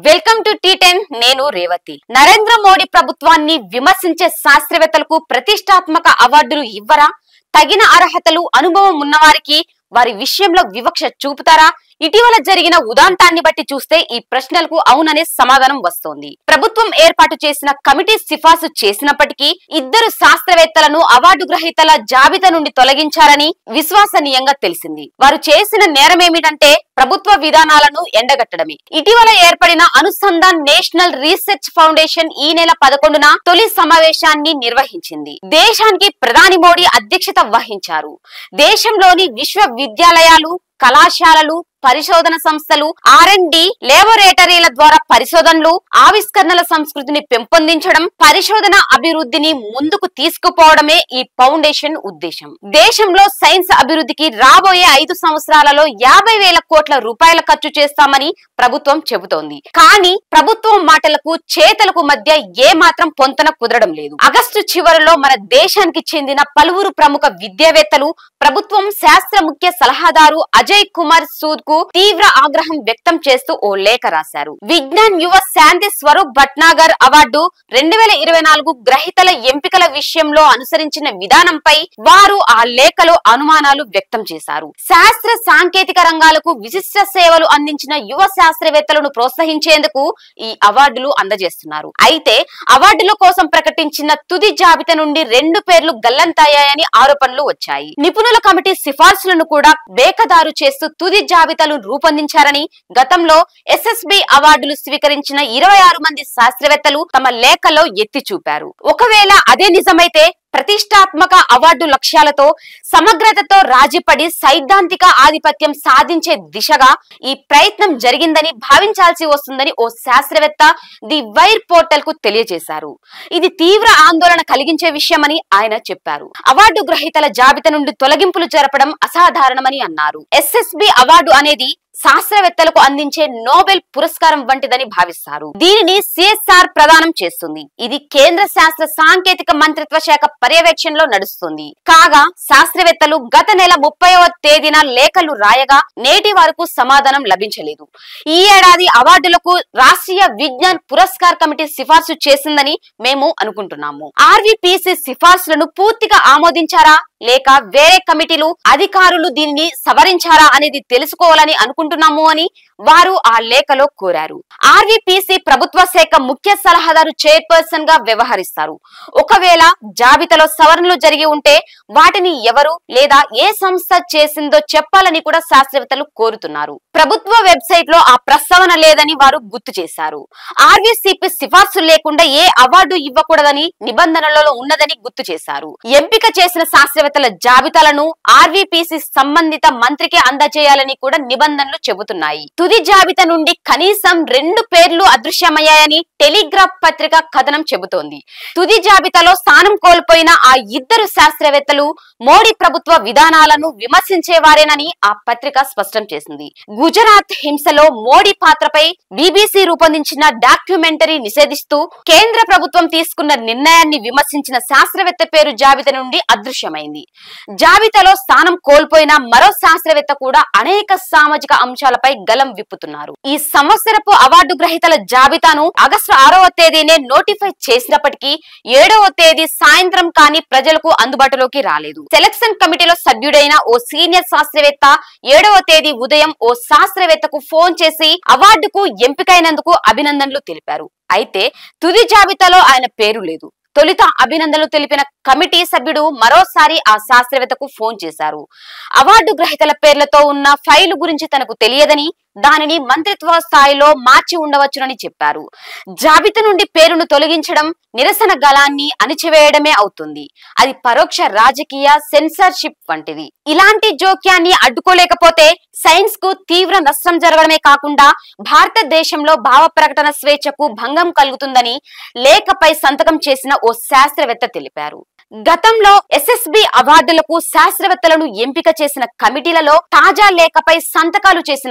welcome to tea ten నేను రేవతి నరేంద్ర మోడీ ప్రభుత్వాన్ని విమర్శించే శాస్త్రవేత్తలకు ప్రతిష్టాత్మక అవార్డులు ఇవ్వరా తగిన అర్హతలు అనుభవం ఉన్నవారికి వారి విషయంలో వివక్ష చూపుతారా ఇటీవల జరిగిన ఉదాంతాన్ని బట్టి చూస్తే ఈ ప్రశ్నలకు అవుననే సమాధానం వస్తోంది ప్రభుత్వం ఏర్పాటు చేసిన కమిటీ సిఫార్సు చేసినప్పటికీ ఇద్దరు శాస్త్రవేత్తలను అవార్డు గ్రహీతల జాబితా నుండి తొలగించారని విశ్వసనీయంగా తెలిసింది వారు చేసిన నేరమేమిటంటే ప్రభుత్వ విధానాలను ఎండగట్టడమే ఇటీవల ఏర్పడిన అనుసంధాన్ నేషనల్ రీసెర్చ్ ఫౌండేషన్ ఈ నెల పదకొండున తొలి సమావేశాన్ని నిర్వహించింది దేశానికి ప్రధాని మోడీ అధ్యక్షత వహించారు దేశంలోని విశ్వవిద్యాలయాలు కళాశాలలు పరిశోధన సంస్థలు ఆర్ అండ్ డి లేబొరేటరీల ద్వారా పరిశోధనలు ఆవిష్కరణల సంస్కృతిని పెంపొందించడం పరిశోధన అభివృద్ధిని ముందుకు తీసుకుపోవడమే ఈ ఫౌండేషన్ ఉద్దేశం దేశంలో సైన్స్ అభివృద్ధికి రాబోయే ఐదు సంవత్సరాలలో యాభై వేల కోట్ల రూపాయల ఖర్చు చేస్తామని ప్రభుత్వం చెబుతోంది కానీ ప్రభుత్వం మాటలకు చేతలకు మధ్య ఏ మాత్రం పొంతన కుదరడం లేదు ఆగస్టు చివరిలో మన దేశానికి చెందిన పలువురు ప్రముఖ విద్యావేత్తలు ప్రభుత్వం శాస్త్ర ముఖ్య సలహాదారు అజయ్ కుమార్ సూద్ కు తీవ్ర ఆగ్రహం వ్యక్తం చేస్తూ ఓ లేఖ రాశారు విజ్ఞాన్ యువ శాంతి స్వరూప్ భట్నాగర్ అవార్డు రెండు వేల ఇరవై నాలుగు గ్రహీతల ఎంపికల విషయంలో అనుసరించిన విధానంపై వారు ఆ లేఖలో అనుమానాలు వ్యక్తం చేశారు శాస్త్ర సాంకేతిక రంగాలకు విశిష్ట సేవలు అందించిన యువ శాస్త్రవేత్తలను ప్రోత్సహించేందుకు ఈ అవార్డులు అందజేస్తున్నారు అయితే అవార్డుల కోసం ప్రకటించిన తుది జాబితా నుండి రెండు పేర్లు గల్లంతయ్యాయని ఆరోపణలు వచ్చాయి నిపుణుల కమిటీ సిఫార్సులను కూడా బేకదారు చేస్తూ తుది జాబితాలు రూపొందించారని గతంలో ఎస్ఎస్బి అవార్డులు స్వీకరించిన ఇరవై ఆరు మంది శాస్త్రవేత్తలు తమ లేఖలో ఎత్తి చూపారు ఒకవేళ అదే నిజమైతే ప్రతిష్టాత్మక అవార్డు లక్ష్యాలతో సమగ్రతతో రాజీపడి సైద్ధాంతిక ఆధిపత్యం సాధించే దిశగా ఈ ప్రయత్నం జరిగిందని భావించాల్సి వస్తుందని ఓ శాస్త్రవేత్త ది వైర్ పోర్టల్ కు తెలియజేశారు ఇది తీవ్ర ఆందోళన కలిగించే విషయమని ఆయన చెప్పారు అవార్డు గ్రహీతల జాబితా నుండి తొలగింపులు జరపడం అసాధారణమని అన్నారు ఎస్ఎస్బి అవార్డు అనేది శాస్త్రవేత్తలకు అందించే నోబెల్ పురస్కారం వంటిదని భావిస్తారు దీనిని సిఎస్ఆర్ ప్రదానం చేస్తుంది ఇది కేంద్ర శాస్త్ర సాంకేతిక మంత్రిత్వ శాఖ పర్యవేక్షణలో నడుస్తుంది కాగా శాస్త్రవేత్తలు గత నెల ముప్పైవ తేదీన లేఖలు రాయగా నేటి వరకు సమాధానం లభించలేదు ఈ ఏడాది అవార్డులకు రాష్ట్రీయ విజ్ఞాన్ పురస్కార్ కమిటీ సిఫార్సు చేసిందని మేము అనుకుంటున్నాము ఆర్వీపీసీ సిఫార్సులను పూర్తిగా ఆమోదించారా లేక వేరే కమిటీలు అధికారులు దీనిని సవరించారా అనేది తెలుసుకోవాలని అనుకుంటున్నాము అని వారు ఆ లేఖలో కోరారు ఆర్వీపీసీ ప్రభుత్వ శాఖ ముఖ్య సలహాదారు చైర్పర్సన్ గా వ్యవహరిస్తారు ఒకవేళ జాబితాలో సవరణలు జరిగి ఉంటే వాటిని ఎవరు లేదా ఏ సంస్థ చేసిందో చెప్పాలని కూడా శాస్త్రవేత్తలు కోరుతున్నారు ప్రభుత్వ వెబ్సైట్ లో ఆ ప్రస్తావన లేదని వారు గుర్తు చేశారు ఆర్వీసీపీ సిఫార్సు లేకుండా ఏ అవార్డు ఇవ్వకూడదని నిబంధనలలో ఉన్నదని గుర్తు చేశారు ఎంపిక చేసిన శాస్త్రవేత్తల జాబితాలను ఆర్వీపీసీ సంబంధిత మంత్రికి అందజేయాలని కూడా నిబంధనలు చెబుతున్నాయి తుది జాబితా నుండి కనీసం రెండు పేర్లు అదృశ్యమయ్యాయని టెలిగ్రాఫ్ పత్రిక కథనం చెబుతోంది తుది జాబితాలో స్థానం కోల్పోయిన ఆ ఇద్దరు శాస్త్రవేత్తలు మోడీ ప్రభుత్వ విధానాలను విమర్శించేవారేనని ఆ పత్రిక స్పష్టం చేసింది గుజరాత్ హింసలో మోడీ పాత్రపై బీబీసీ రూపొందించిన డాక్యుమెంటరీ నిషేధిస్తూ కేంద్ర ప్రభుత్వం తీసుకున్న నిర్ణయాన్ని విమర్శించిన శాస్త్రవేత్త పేరు జాబితా నుండి అదృశ్యమైంది జాబితాలో స్థానం కోల్పోయిన మరో శాస్త్రవేత్త కూడా అనేక సామాజిక అంశాలపై గలం విప్పుతున్నారు ఈ సంవత్సరపు అవార్డు గ్రహీతల జాబితాను ఆగస్టు ఆరవ తేదీనే నోటిఫై చేసినప్పటికీ ఏడవ తేదీ సాయంత్రం కానీ ప్రజలకు అందుబాటులోకి రాలేదు సెలక్షన్ కమిటీలో సభ్యుడైన ఓ సీనియర్ శాస్త్రవేత్త ఏడవ తేదీ ఉదయం ఓ శాస్త్రవేత్తకు ఫోన్ చేసి అవార్డుకు ఎంపికైనందుకు అభినందనలు తెలిపారు అయితే తుది జాబితాలో ఆయన పేరు లేదు తొలుత అభినందనలు తెలిపిన కమిటీ సభ్యుడు మరోసారి ఆ శాస్త్రవేత్తకు ఫోన్ చేశారు అవార్డు గ్రహీతల పేర్లతో ఉన్న ఫైలు గురించి తనకు తెలియదని దానిని మంత్రిత్వ స్థాయిలో మార్చి ఉండవచ్చునని చెప్పారు జాబితా నుండి పేరును తొలగించడం నిరసన గలాన్ని అణిచివేయడమే అవుతుంది అది పరోక్ష రాజకీయ సెన్సార్షిప్ వంటిది ఇలాంటి జోక్యాన్ని అడ్డుకోలేకపోతే సైన్స్ కు తీవ్ర నష్టం జరగడమే కాకుండా భారతదేశంలో భావ ప్రకటన స్వేచ్ఛకు భంగం కలుగుతుందని లేఖపై సంతకం చేసిన ఓ శాస్త్రవేత్త తెలిపారు గతంలో ఎస్ఎస్బి అవార్డులకు శాస్త్రవేత్తలను ఎంపిక చేసిన కమిటీలలో తాజా లేఖపై సంతకాలు చేసిన కొందరి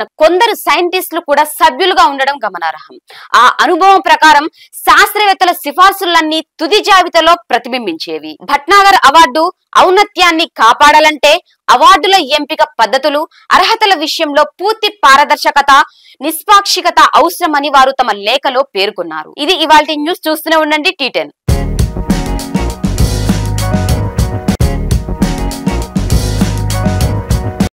కొందరు సైంటిస్టులు కూడా సభ్యులుగా ఉండడం గమనార్హం ఆ అనుభవం ప్రకారం శాస్త్రవేత్తల సిఫార్సులన్నీ తుది జాబితాలో ప్రతిబింబించేవి భట్నాగర్ అవార్డు ఔన్నత్యాన్ని కాపాడాలంటే అవార్డుల ఎంపిక పద్ధతులు అర్హతల విషయంలో పూర్తి పారదర్శకత నిష్పాక్షికత అవసరమని వారు తమ లేఖలో పేర్కొన్నారు ఇది ఇవాళ న్యూస్ చూస్తూనే ఉండండి టీ